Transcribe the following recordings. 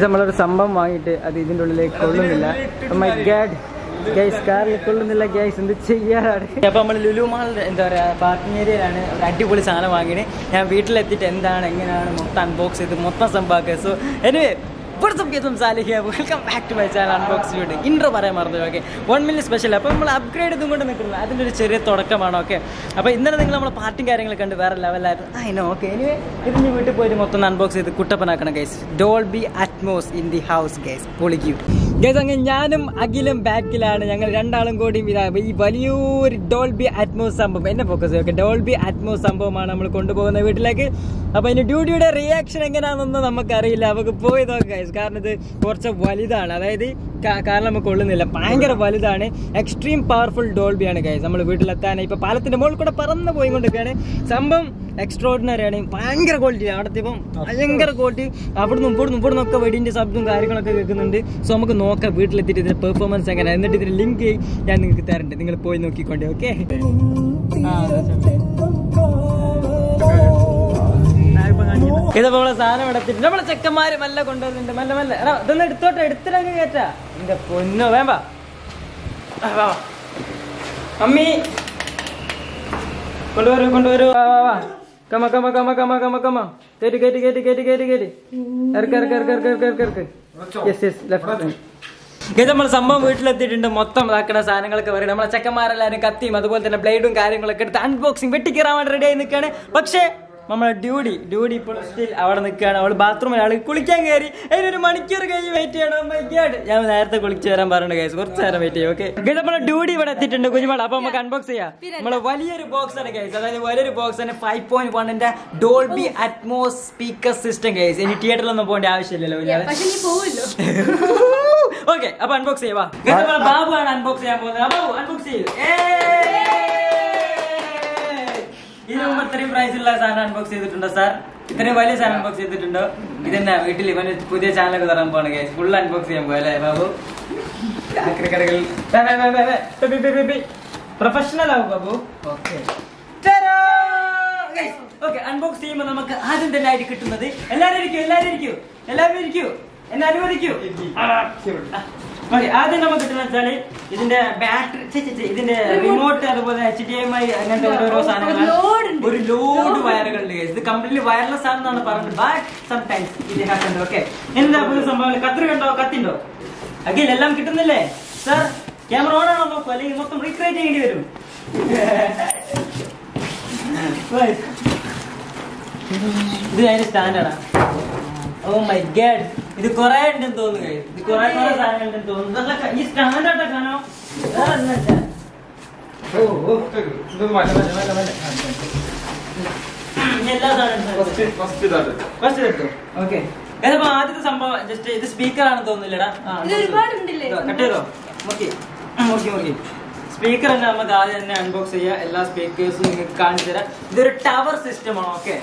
Guys നമ്മളൊരു സംഭവം വാങ്ങിയിട്ട് അത് ഇതിൻ്റെ ഉള്ളിലേക്ക് കൊള്ളുന്നില്ല മൈ ഗാഡ് ഗൈസ് കാറിൽ കൊള്ളുന്നില്ല ഗൈസ് എന്ത് ചെയ്യാറാണ് അപ്പൊ നമ്മൾ ലുലു മാൾ എന്താ പറയാ പാർക്കിംഗ് ഏരിയയിലാണ് ഒരു അടിപൊളി സാധനം വാങ്ങിയത് ഞാൻ വീട്ടിലെത്തിയിട്ട് എന്താണ് എങ്ങനെയാണ് മൊത്തം അൺബോക്സ് ചെയ്ത് മൊത്തം സംഭവമാക്കുക so anyway welcome back to my channel unbox video intro പറയാൻ മറന്നു ഓക്കെ വൺ മില്യൺ സ്പെഷ്യൽ അപ്പോൾ നമ്മൾ അപ്ഗ്രേഡ് ഇതും കൊണ്ട് നിൽക്കുന്നത് അതിൻ്റെ ഒരു ചെറിയ തുടക്കമാണ് ഓക്കെ അപ്പോൾ ഇന്നലെ നിങ്ങൾ നമ്മൾ പാർട്ടിയും കാര്യങ്ങളൊക്കെ കണ്ട് വേറെ ലെവലായിരുന്നു അതിനോ ഓക്കെ എനിവേ ഇത് ഇനി വീട്ടിൽ പോയിട്ട് മൊത്തം അൺബോക്സ് ചെയ്ത് കുട്ടപ്പനാക്കണം guys Dolby Atmos in the house guys പൊളിക്കൂ ഗൈസ് അങ്ങനെ ഞാനും അഖിലും ബാക്കിലാണ് ഞങ്ങൾ രണ്ടാളും കൂടിയും ഇതാ ഈ വലിയൊരു ഡോൾ ബി അറ്റ്മോസ് സംഭവം എന്നെ focus okay Dolby Atmos സംഭവമാണ് നമ്മൾ കൊണ്ടുപോകുന്ന വീട്ടിലേക്ക് അപ്പോൾ ഇനി ഡ്യൂട്ടിയുടെ റിയാക്ഷൻ എങ്ങനെയാണെന്നൊന്നും നമുക്കറിയില്ല നമുക്ക് പോയി നോക്കാം ഗൈസ് കാരണം ഇത് കുറച്ച് വലുതാണ് അതായത് കാ- കാരണം നമുക്ക് കൊള്ളുന്നില്ല ഭയങ്കര വലുതാണ് എക്സ്ട്രീം പവർഫുൾ ഡോൾബിയാണ് ഗൈസ് നമ്മൾ വീട്ടിലെത്താൻ ഇപ്പൊ പാലത്തിന്റെ മുകളിൽ കൂടെ പറന്ന് പോയി കൊണ്ടിരിക്കുകയാണ് സംഭവം എക്സ്ട്രോഡിനറി ആണ് ഭയങ്കര ക്വാളിറ്റി അവിടുത്തെ ഇപ്പം ഭയങ്കര ക്വാളിറ്റി അവിടുന്ന് ഇവിടുന്ന് ഇവിടുന്ന് ഒക്കെ വെടിന്റെ ശബ്ദവും കാര്യങ്ങളൊക്കെ കേൾക്കുന്നുണ്ട് സോ നമുക്ക് നോക്കാം വീട്ടിലെത്തിയിട്ട് ഇതിന്റെ പെർഫോമൻസ് എങ്ങനെ എന്നിട്ട് ഇതിന്റെ ലിങ്ക് ഞാൻ നിങ്ങൾക്ക് തരണ്ട് നിങ്ങൾ പോയി നോക്കിക്കൊണ്ടേ ഓക്കെ ഇതിപ്പോ നമ്മളെ സാധനം എടുത്തിട്ട് നമ്മളെ ചെക്കന്മാര് മെല്ല കൊണ്ടുവന്നിട്ടുണ്ട് മെല്ലെ മെല്ലെ എടാ ഇതൊന്ന് എടുത്തോട്ടെ എടുത്തിട്ടങ്ങ് കയറ്റാ എന്റെ പൊന്നോ വേമ്പ അമ്മി കൊണ്ടുവരൂ കൊണ്ടുവരൂ വാ വാ വാ കമ കമ കമ കമ കമ കമ കേറ്റി കേറ്റി കേറ്റി കേറ്റി കേറ്റി കേറ്റി ഇറക്ക് ഇറക്ക് ഇറക്ക് ഇറക്ക് ഇറക്ക് ഇറക്ക് ഇറക്ക് യെസ് യെസ് ലെഫ്റ്റ് ഇത് നമ്മൾ സംഭവം വീട്ടിലെത്തിയിട്ടുണ്ട് മൊത്തം ഇതാക്കുന്ന സാധനങ്ങളൊക്കെ വരും നമ്മളെ ചെക്കന്മാരെല്ലാരും കത്തിയും അതുപോലെ തന്നെ ബ്ലേഡും കാര്യങ്ങളൊക്കെ എടുത്ത് അൺബോക്സിങ് വെട്ടിക്കീറാൻ വേണ്ടി റെഡി ആയി നിൽക്കുകയാണ് പക്ഷേ നമ്മളെ ഡ്യൂഡി ഡ്യൂഡി ഇപ്പോൾ സ്റ്റിൽ അവിടെ നിൽക്കുകയാണ് അവൾ ബാത്റൂമിൽ ആൾ കുളിക്കാൻ കയറി അതിനൊരു മണിക്കൂർ കഴിഞ്ഞ് വെയിറ്റ് ചെയ്യണം Oh my God. ഞാൻ നേരത്തെ കുളിച്ച് വരാൻ പറഞ്ഞു ഗൈസ് കുറച്ച് നേരം വെയിറ്റ് ചെയ്യും ഓക്കെ ഇത് നമ്മളെ ഡ്യൂഡി ഇവിടെ എത്തിയിട്ടുണ്ട് കുഞ്ഞുമാൾ അപ്പൊ നമുക്ക് അൺബോക്സ് ചെയ്യാം നമ്മളെ വലിയൊരു ബോക്സ് ആണ് ഗൈസ് അതായത് വലിയൊരു ബോക്സ് ആണ് ഫൈവ് പോയിന്റ് വണ്ണിന്റെ Dolby Atmos speaker system guys ഇനി തിയേറ്ററിലൊന്നും പോകേണ്ട ആവശ്യമില്ലല്ലോ കുഞ്ഞാളെ പക്ഷെ നീ പോവില്ലോ ഓക്കെ അപ്പൊ അൺബോക്സ് ചെയ്യാ ബാബു ആണ് അൺബോക്സ് ചെയ്യാൻ പോകുന്നത് ബാബു അൺബോക്സ് ചെയ്യൂ ഇതിനു മുമ്പ് ഇത്രയും പ്രൈസ് ഉള്ള സാധനം അൺബോക്സ് ചെയ്തിട്ടുണ്ടോ സാർ ഇത്രയും വലിയ സാധനം അൺബോക്സ് ചെയ്തിട്ടുണ്ടോ ഇതെന്നാ വീട്ടിൽ ഇവന് പുതിയ ചാനലൊക്കെ തരാൻ പോവാണ് ഗൈസ് ഫുൾ അൺബോക്സ് ചെയ്യാൻ പോയ അല്ലേ ബാബു പ്രൊഫഷണൽ ആവും ബാബു ഓക്കെ ഓക്കെ അൺബോക്സ് ചെയ്യുമ്പോൾ നമുക്ക് ആദ്യം തന്നെ ആയിട്ട് കിട്ടുന്നത് എല്ലാരും ഇരിക്കൂ എല്ലാരും ഇരിക്കൂ എല്ലാവരും ഇരിക്കൂ എന്നെ അനുവദിക്കൂ ആ, മതി ആദ്യം നമുക്ക് കിട്ടുന്ന വെച്ചാല് ഇതിന്റെ ബാറ്ററി ഇതിന്റെ റിമോട്ട് അതുപോലെ എച്ച് ഡി എം ഐ അങ്ങനത്തെ ഓരോരോ ഒരു load സാധനങ്ങൾ ഉണ്ട്. ഒരു ലോഡ് വയറുകളുണ്ട് guys. ഇത് കംപ്ലീറ്റ്ലി വയർലെസ് ആണെന്നാണ് പറഞ്ഞത് ബട്ട് സം ടൈംസ് ഇത് ഹാപ്പൻ ഓക്കെ എന്താ പുതിയ സംഭവം കത്രി ഉണ്ടോ കത്തിണ്ടോ അഖിൽ എല്ലാം കിട്ടുന്നില്ലേ സർ ക്യാമറ ഓൺ ആണോ നോക്കൂ അല്ലെങ്കിൽ മൊത്തം റീക്രിയേറ്റ് ചെയ്യേണ്ടി വരും Right. ഇത് അതിന്റെ സ്റ്റാൻഡാണ് ഓ മൈ ഗാഡ് ഇത് കുറെ ഉണ്ടെന്ന് തോന്നുന്നു guys. ഇത് കുറെ കുറെ സാധനങ്ങൾ ഉണ്ടെന്ന് തോന്നുന്നു ഇതൊക്കെ ഈ സ്റ്റാൻഡായിട്ടാ കാണോ വേറെ ഒന്നുമില്ല. ഓ ഓ ഇനി എല്ലാ സാധനവും ഫസ്റ്റ് എടുത്തു ഓക്കെ ഏതപ്പോ ആദ്യത്തെ സംഭവം ജസ്റ്റ് ഇത് സ്പീക്കർ ആണെന്ന് തോന്നുന്നില്ലടാ ആ, ഇത് ഒരുപാടുണ്ടല്ലേ? കട്ട് ചെയ്തോ മുക്കി മുക്കി മുക്കി സ്പീക്കർ തന്നെ നമുക്ക് ആദ്യം തന്നെ അൺബോക്സ് ചെയ്യാം എല്ലാ സ്പീക്കേഴ്സും നിങ്ങൾക്ക് കാണിച്ചു തരാം ഇതൊരു ടവർ സിസ്റ്റം ആണ് ഓക്കെ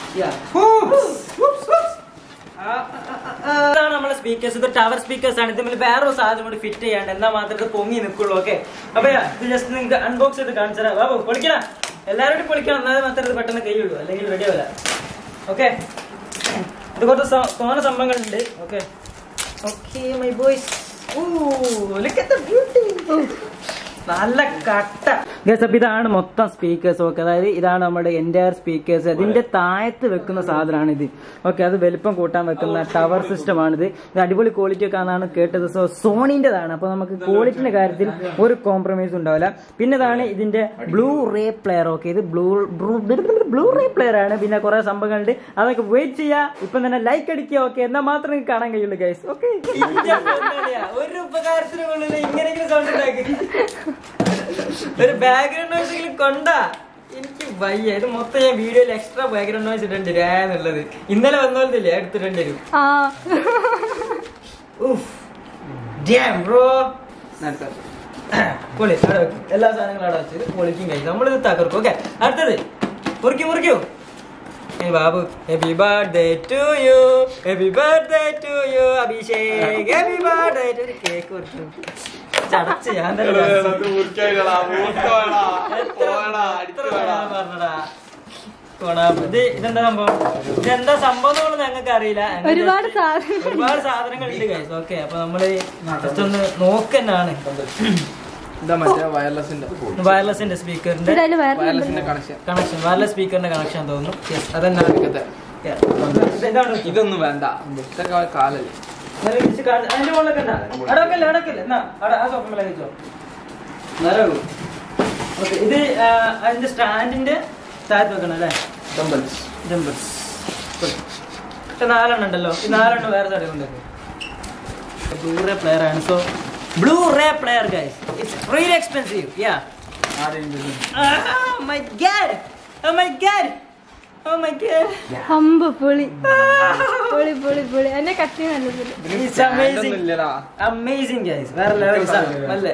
ഇതാണ് നമ്മളെ സ്പീക്കേഴ്സ് ഇത് ടവർ സ്പീക്കേഴ്സ് ആണ് ഇതിൽ വേറൊരു സാധനം കൂടി ഫിറ്റ് ചെയ്യാണ്ട് എന്നാൽ മാത്രമേ ഇത് പൊങ്ങി നിൽക്കുള്ളൂ ഓക്കെ അപ്പൊ ഇത് ജസ്റ്റ് നിങ്ങൾക്ക് അൺബോക്സ് ചെയ്ത് കാണിച്ചു തരാം ബാബു പൊളിക്കണം എല്ലാവരോടും പൊളിക്കണം എന്നാലും മാത്രമേ ഇത് പെട്ടെന്ന് കഴിയുള്ളൂ അല്ലെങ്കിൽ റെഡി ആവില്ല ഓക്കെ ഇത് കുറച്ച് സ- തോന്നെ സംഭവങ്ങളുണ്ട് ഓക്കെ ഓക്കെ മൈ ബോയ്സ് നല്ല കട്ട ഗസ് അപ്പൊ ഇതാണ് മൊത്തം സ്പീക്കേഴ്സ് ഓക്കെ അതായത് ഇതാണ് നമ്മുടെ എൻറ്റയർ സ്പീക്കേഴ്സ് അതിന്റെ താഴത്ത് വെക്കുന്ന സാധനമാണ് ഇത് ഓക്കെ അത് വലിപ്പം കൂട്ടാൻ വെക്കുന്ന ടവർ സിസ്റ്റം ആണിത് ഇത് അടിപൊളി ക്വാളിറ്റി ഒക്കെ ആണെന്നാണ് കേട്ടത് സോ സോണിന്റേതാണ് അപ്പൊ നമുക്ക് ക്വാളിറ്റിന്റെ കാര്യത്തിൽ ഒരു കോംപ്രമൈസ് ഉണ്ടാവില്ല പിന്നെ ഇതാണ് ഇതിന്റെ ബ്ലൂ റേ പ്ലെയർ ഓക്കെ ഇത് ബ്ലൂ ബ്ലൂ റേ പ്ലെയർ ആണ് പിന്നെ കുറെ സംഭവങ്ങളുണ്ട് അതൊക്കെ വെയിറ്റ് ചെയ്യാ ഇപ്പം തന്നെ ലൈക്ക് അടിക്കുക ഓക്കെ എന്നാൽ മാത്രമേ നിങ്ങൾക്ക് കാണാൻ കഴിയുള്ളൂ ഗൈസ് ഓക്കെ ഒരു ഉപകാരത്തിന് കൊള്ളില്ല ഇങ്ങനെയെങ്കിലും സൗണ്ട് ഉണ്ടാക്കി ഒരു ബാക്ക്ഗ്രൗണ്ട് നോയ്സെങ്കിലും കൊണ്ടാ എനിക്ക് വയ്യ ഇത് മൊത്തം ഞാൻ വീഡിയോയിൽ എക്സ്ട്രാ ബാക്ക്ഗ്രൗണ്ട് നോയ്സ് ഇടേണ്ടി വരും എന്നുള്ളത് ഇന്നലെ വന്നോലത്തില്ലേ എടുത്തിടേണ്ടി വരും ആ ഉഫ് ഡാം ബ്രോ പൊളി അവിടെ വെക്കും എല്ലാ സാധനങ്ങളും അവിടെ വെച്ചത് പൊളിക്കും കഴിയും നമ്മളിത് തകർക്കും ഓക്കെ അടുത്തത് മുറിക്കൂ മുറിക്കൂ ഏ Babu happy birthday to you happy birthday to you Abhishek happy birthday to cake മുറിക്കും ചടച്ച് ഞാൻ തന്നെ ചടച്ച്. എത്ര തവണ പറഞ്ഞടാ കൊണാപ്പ് ഇത് ഇതെന്താ സംഭവം ഇതെന്താ സംഭവം എന്നുള്ളത് ഞങ്ങൾക്ക് അറിയില്ല ഞങ്ങൾ ഒരുപാട് just- സാധനങ്ങൾ ഒരുപാട് സാധനങ്ങൾ ഉണ്ട് ഗൈസ് ഓക്കെ അപ്പൊ നമ്മള് ജസ്റ്റ് ഒന്ന് നോക്കന്നാണ് ഇതാ മറ്റേ വയർലെസിന്റെ വയർലെസിന്റെ സ്പീക്കറിന്റെ ഇതിൽ വേറെ വയർലെസിന്റെ കണക്ഷൻ കണക്ഷൻ വയർലെസ് സ്പീക്കറിന്റെ കണക്ഷൻ തോന്നുന്നു യെസ് അതെന്നാ Yeah. ഇതെന്താണ് ഇതൊന്നും വേണ്ട ഇതൊക്കെ കാലല്ലേ നല്ല ഇടിച്ച് കാണ്- അതിന്റെ മുകളിലൊക്കെ ഉണ്ടാ? അവിടെ വെക്കല്ലേ, അവിടെ വെക്കല്ലേ. എന്നാ, അവിടെ ആ sofa മേലെ വെച്ചോ. നേരെ വെക്കൂ. Okay, ഇത് ആ, അതിന്റെ സ്റ്റാൻഡിന്റെ താഴത്ത് വെക്കണം അല്ലേ ഡംബൽസ് ജമ്പേഴ്സ് പക്ഷെ നാലെണ്ണം ഉണ്ടല്ലോ ഈ നാലെണ്ണം വേറെ സൈഡിൽ കൊണ്ടുവരും ബ്ലൂ റേ പ്ലെയർ ആണ് so Blu-ray player guys it's really expensive yeah my God oh my God oh my God അമ്പ് പൊളി പൊളി പൊളി പൊളി എന്നെ കത്തി നല്ലത് ഇറ്റ്സ് അമേസിംഗ് ഇല്ലടാ അമേസിംഗ് ഗൈസ് വേറെ ലെവൽ സാധനം അല്ലേ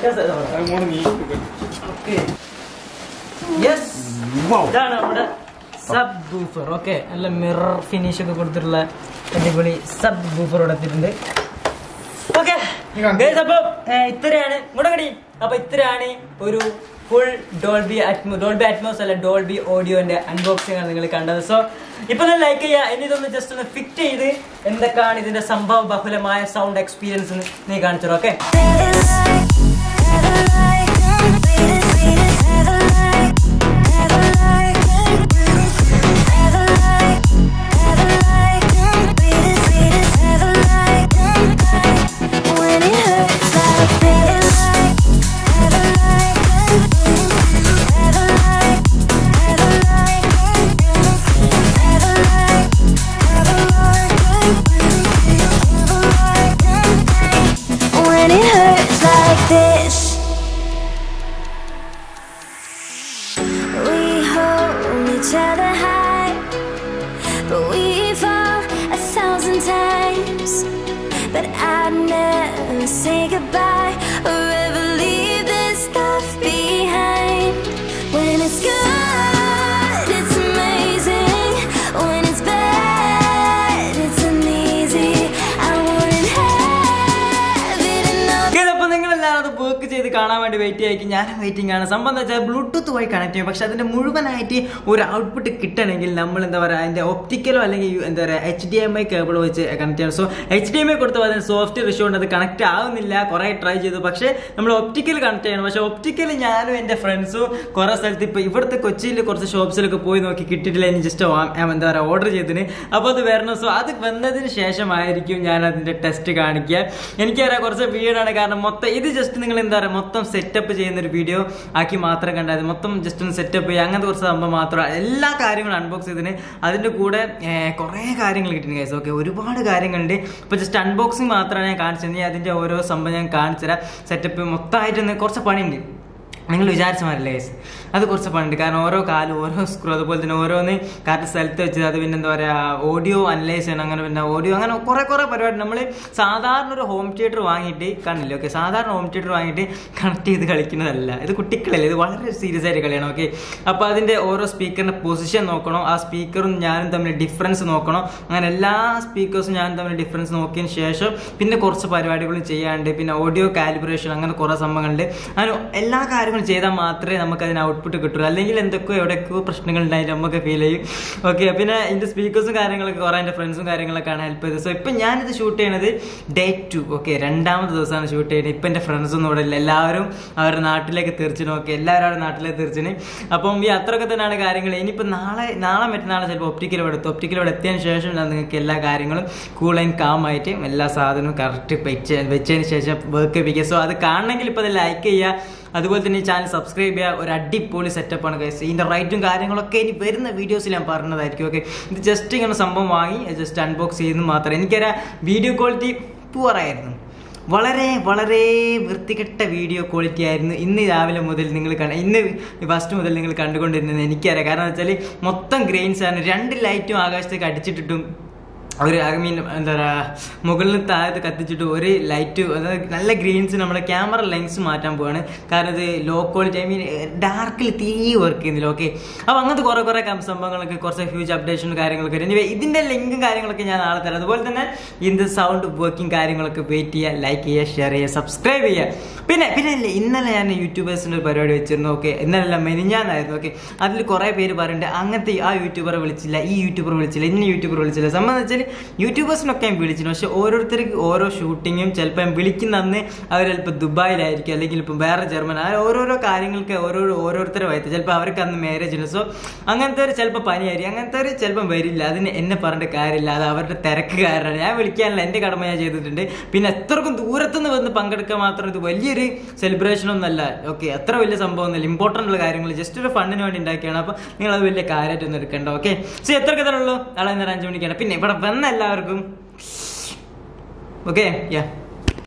യെസ് ഇതാണ് നമ്മുടെ സബ് ബൂഫർ ഓക്കെ നല്ല മിറർ ഫിനിഷ് ഒക്കെ കൊടുത്തിട്ടുള്ള അടിപൊളി സബ് ബൂഫർ കൊടുത്തിട്ടുണ്ട് ഓക്കെ അപ്പൊ ഇത്രയാണ് മുടങ്ങടി അപ്പൊ ഇത്രയാണ് ഒരു full Dolby Atmos Dolby Atmos അല്ല ഡോൾബി ഓഡിയോന്റെ അൺബോക്സിംഗ് ആണ് നിങ്ങൾ കണ്ടത് സോ ഇപ്പൊ തന്നെ ലൈക്ക് ചെയ്യുക ഇനി ഇതൊന്ന് ജസ്റ്റ് ഒന്ന് ഫിറ്റ് ചെയ്ത് എന്തൊക്കെയാണ് ഇതിന്റെ സംഭവ ബഹുലമായ സൗണ്ട് എക്സ്പീരിയൻസ് നീ കാണിച്ചു okay When it hurts like this, ever like, ever like, ever like, ever like, ever like, when it hurts like this. We hold each other high, but we fall a thousand times. But I'd never say goodbye or ever leave this stuff behind. When it's good, it's amazing. When it's bad, it's uneasy. I wouldn't have it enough. അപ്പൊ നിങ്ങൾ എല്ലാവരും അത് work ചെയ്ത് കാണാൻ വേണ്ടി wait ആയിരിക്കും ഞാൻ waiting ആണ് സംഭവം എന്ന് വെച്ചാൽ ബ്ലൂടൂത്ത് വഴി കണക്ട് ചെയ്യും പക്ഷെ അതിന്റെ മുഴുവനായിട്ട് ഒരു ഔട്ട്പുട്ട് കിട്ടണമെങ്കിൽ നമ്മൾ എന്താ പറയുക അതിന്റെ ഒപ്റ്റിക്കലോ അല്ലെങ്കിൽ എന്താ പറയുക H D M I cable വെച്ച് കണക്ട് ചെയ്യണം so H D M I കൊടുത്തപ്പോൾ അതിന് സോഫ്റ്റ്വെയർ ഇഷ്യൂ ഉണ്ട് അത് കണക്ട് ആവുന്നില്ല കുറെ ട്രൈ ചെയ്തു പക്ഷേ നമ്മൾ ഒപ്റ്റിക്കൽ കണക്ട് ചെയ്യണം പക്ഷെ ഒപ്റ്റിക്കൽ ഞാനും എൻ്റെ ഫ്രണ്ട്സും കുറെ സ്ഥലത്ത് ഇപ്പൊ ഇവിടുത്തെ കൊച്ചിയിൽ കുറച്ച് ഷോപ്സിലൊക്കെ പോയി നോക്കി കിട്ടിയിട്ടില്ല ഇനി ജസ്റ്റ് എന്താ പറയുക ഓർഡർ ചെയ്തതിന് അപ്പോൾ അത് വരണം സോ അത് വന്നതിന് ശേഷമായിരിക്കും ഞാൻ അതിന്റെ ടെസ്റ്റ് കാണിക്കുക എനിക്കറിയാം കുറച്ച് വീടാണ് കാരണം മൊത്തം ഇത് ജസ്റ്റ് നിങ്ങൾ എന്താ പറയുക മൊത്തം സെറ്റപ്പ് ചെയ്യുന്ന ഒരു വീഡിയോ ആക്കി മാത്രം കണ്ടാൽ മൊത്തം ജസ്റ്റ് ഒന്ന് സെറ്റപ്പ് ചെയ്യുക അങ്ങനത്തെ കുറച്ച് സംഭവം മാത്രം എല്ലാ കാര്യങ്ങളും അൺബോക്സ് ചെയ്തതിന് അതിന്റെ കൂടെ കുറേ കാര്യങ്ങൾ കിട്ടുന്നു ഗൈസ് ഓക്കെ ഒരുപാട് കാര്യങ്ങളുണ്ട് ഇപ്പോൾ ജസ്റ്റ് അൺബോക്സിങ് മാത്രമാണ് ഞാൻ കാണിച്ചത് ഇനി അതിന്റെ ഓരോ സംഭവം ഞാൻ കാണിച്ചു തരാം സെറ്റപ്പ് മൊത്തമായിട്ട് കുറച്ച് പണിയുണ്ട് നിങ്ങൾ വിചാരിച്ച മാറില്ല ഗൈസ് അത് കുറച്ച് പണിയുണ്ട് കാരണം ഓരോ കാലും ഓരോ സ്ക്രൂ അതുപോലെ തന്നെ ഓരോന്ന് കറക്റ്റ് സ്ഥലത്ത് വെച്ച് അത് പിന്നെ എന്താ പറയുക ഓഡിയോ അനലൈസ് ചെയ്യണം അങ്ങനെ പിന്നെ ഓഡിയോ അങ്ങനെ കുറേ കുറേ പരിപാടി നമ്മൾ സാധാരണ ഒരു ഹോം തിയേറ്റർ വാങ്ങിയിട്ട് കാണില്ല ഓക്കെ സാധാരണ ഹോം തിയേറ്റർ വാങ്ങിയിട്ട് കണക്ട് ചെയ്ത് കളിക്കുന്നതല്ല ഇത് കുട്ടികളല്ലേ ഇത് വളരെ സീരിയസ് ആയിട്ട് കളിയാണ് ഓക്കെ അപ്പോൾ അതിൻ്റെ ഓരോ സ്പീക്കറിൻ്റെ പൊസിഷൻ നോക്കണം ആ സ്പീക്കറും ഞാനും തമ്മിൽ ഡിഫറൻസ് നോക്കണം അങ്ങനെ എല്ലാ സ്പീക്കേഴ്സും ഞാനും തമ്മിൽ ഡിഫറൻസ് നോക്കിയതിന് ശേഷം പിന്നെ കുറച്ച് പരിപാടികളും ചെയ്യാണ്ട് പിന്നെ ഓഡിയോ കാലിബ്രേഷൻ അങ്ങനെ കുറേ സംഭവങ്ങളുണ്ട് അങ്ങനെ എല്ലാ കാര്യങ്ങളും ചെയ്താൽ മാത്രമേ നമുക്ക് അതിന് ഔട്ട്പുട്ട് കിട്ടുള്ളൂ അല്ലെങ്കിൽ എന്തൊക്കെയോ എവിടെയൊക്കെയോ പ്രശ്നങ്ങൾ ഉണ്ടായിട്ട് നമുക്ക് ഫീൽ ചെയ്യും ഓക്കെ പിന്നെ ഇതിൻ്റെ സ്പീക്കേഴ്സും കാര്യങ്ങളൊക്കെ കുറേ എൻ്റെ ഫ്രണ്ട്സും കാര്യങ്ങളൊക്കെയാണ് ഹെൽപ്പ് ചെയ്തത് സോ ഇപ്പം ഞാനിത് ഷൂട്ട് ചെയ്യണത് ഡേ ടു ഓക്കെ രണ്ടാമത്തെ ദിവസമാണ് ഷൂട്ട് ചെയ്യുന്നത് ഇപ്പം എൻ്റെ ഫ്രണ്ട്സൊന്നും ഇവിടെ ഇല്ല എല്ലാവരും അവരുടെ നാട്ടിലേക്ക് തീർച്ചിനും ഓക്കെ എല്ലാവരും അവരുടെ നാട്ടിലേക്ക് തീർച്ചിന് അപ്പം ഈ അത്രയൊക്കെ തന്നെയാണ് കാര്യങ്ങൾ ഇനിയിപ്പോൾ നാളെ നാളെ മറ്റന്നാളെ ചിലപ്പോൾ ഒപ്റ്റിക്കൽ ഇവിടെ എത്തും ഒപ്റ്റിക്കൽ ഇവിടെ എത്തിയതിന് ശേഷം ഞാൻ നിങ്ങൾക്ക് എല്ലാ കാര്യങ്ങളും കൂൾ ആൻഡ് കാം ആയിട്ട് എല്ലാ സാധനവും കറക്റ്റ് വെച്ച് വെച്ചതിന് ശേഷം വർക്ക് ചെയ്യിപ്പിക്കുക സോ അത് കാണണമെങ്കിൽ ഇപ്പോൾ അത് ലൈക്ക് ചെയ്യുക അതുപോലെ തന്നെ ഈ ചാനൽ സബ്സ്ക്രൈബ് ചെയ്യുക ഒരു അടിപൊളി സെറ്റപ്പാണ് ഗൈസ് ഇതിൻ്റെ റൈറ്റും കാര്യങ്ങളൊക്കെ ഇനി വരുന്ന വീഡിയോസിൽ ഞാൻ പറഞ്ഞതായിരിക്കും ഓക്കെ ഇത് ജസ്റ്റ് ഇങ്ങനെ സംഭവം വാങ്ങി ജസ്റ്റ് അൺബോക്സ് ചെയ്യുന്നു മാത്രം എനിക്കൊരു വീഡിയോ ക്വാളിറ്റി പൂവറായിരുന്നു വളരെ വളരെ വൃത്തികെട്ട വീഡിയോ ക്വാളിറ്റി ആയിരുന്നു ഇന്ന് രാവിലെ മുതൽ നിങ്ങൾ കണ്ട ഇന്ന് ഫസ്റ്റ് മുതൽ നിങ്ങൾ കണ്ടുകൊണ്ടിരുന്നത് എനിക്കറിയാം കാരണം വെച്ചാൽ മൊത്തം ഗ്രെയിൻസ് ആണ് രണ്ട് ലൈറ്റും ആകാശത്തേക്ക് അടിച്ചിട്ടിട്ടും ഒരു ഐ മീൻ എന്താ പറയുക മുകളിൽ താഴത്ത് കത്തിച്ചിട്ട് ഒരു ലൈറ്റ് അതായത് നല്ല ഗ്രീൻസ് നമ്മുടെ ക്യാമറ ലെൻസ് മാറ്റാൻ പോവാണ് കാരണം ഇത് ലോ ക്വാളിറ്റി ഐ മീൻ ഡാർക്കിൽ തീ വർക്ക് ചെയ്യുന്നില്ല ഓക്കെ അപ്പോൾ അങ്ങനത്തെ കുറേ കുറേ കം- സംഭവങ്ങളൊക്കെ കുറച്ച് ഹ്യൂജ് അപ്ഡേഷനും കാര്യങ്ങളൊക്കെ എനിവേ ഇതിൻ്റെ ലിങ്കും കാര്യങ്ങളൊക്കെ ഞാൻ നാളെ തരാം അതുപോലെ തന്നെ ഇതിൻ്റെ സൗണ്ട് വർക്കിംഗ് കാര്യങ്ങളൊക്കെ വെയിറ്റ് ചെയ്യുക ലൈക്ക് ചെയ്യുക ഷെയർ ചെയ്യുക സബ്സ്ക്രൈബ് ചെയ്യുക പിന്നെ പിന്നെ ഇല്ലേ, ഇന്നലെ ഞാൻ യൂട്യൂബേഴ്സിൻ്റെ ഒരു പരിപാടി വെച്ചിരുന്നു ഓക്കെ ഇന്നലെ മെനിഞ്ഞാന്നായിരുന്നു ഓക്കെ അതിൽ കുറേ പേര് പറയുന്നുണ്ട് അങ്ങനത്തെ ആ യൂട്യൂബറെ വിളിച്ചില്ല ഈ യൂട്യൂബർ വിളിച്ചില്ല ഇന്ന യൂട്യൂബർ വിളിച്ചില്ല സംബന്ധം വെച്ചാൽ യൂട്യൂബേഴ്സിനൊക്കെ ഞാൻ വിളിച്ചിരുന്നു പക്ഷെ ഓരോരുത്തർക്ക് ഓരോ ഷൂട്ടിങ്ങും ചിലപ്പോൾ ഞാൻ വിളിക്കുന്ന അന്ന് അവർ ചിലപ്പോൾ ദുബായിലായിരിക്കും അല്ലെങ്കിൽ ഇപ്പം വേറെ ജർമ്മൻ ആ ഓരോരോ കാര്യങ്ങൾക്ക് ഓരോ ഓരോരുത്തരെ വയറ്റ് ചിലപ്പോൾ അവർക്ക് അന്ന് മാരേജ് ഉണ്ട് സോ അങ്ങനത്തെ ഒരു ചിലപ്പോൾ പനിയായിരിക്കും അങ്ങനത്തെ ഒരു ചിലപ്പം വരില്ല അതിന് എന്നെ പറഞ്ഞിട്ട് കാര്യമില്ല അത് അവരുടെ തിരക്ക് കാരണമാണ് ഞാൻ വിളിക്കാനല്ല എൻ്റെ കടമ ഞാൻ ചെയ്തിട്ടുണ്ട് പിന്നെ എത്രക്കും ദൂരത്തുനിന്ന് വന്ന് പങ്കെടുക്കാൻ മാത്രം ഇത് വലിയൊരു സെലിബ്രേഷൻ ഒന്നല്ല ഓക്കെ അത്ര വലിയ സംഭവം ഒന്നുമില്ല ഇമ്പോർട്ടൻ്റ് ഉള്ള കാര്യങ്ങൾ ജസ്റ്റ് ഒരു ഫണ്ടിന് വേണ്ടി ഉണ്ടാക്കിയാണ് അപ്പോൾ നിങ്ങൾ അത് വലിയ കാര്യമായിട്ടൊന്നും എടുക്കണ്ട ഓക്കെ സോ എത്ര കഥ ഉള്ളൂ നാളെ നേരം അഞ്ച് മണിക്കാണ് പിന്നെ ഇവിടെ വന്ന എല്ലാവർക്കും ഓക്കെ യാ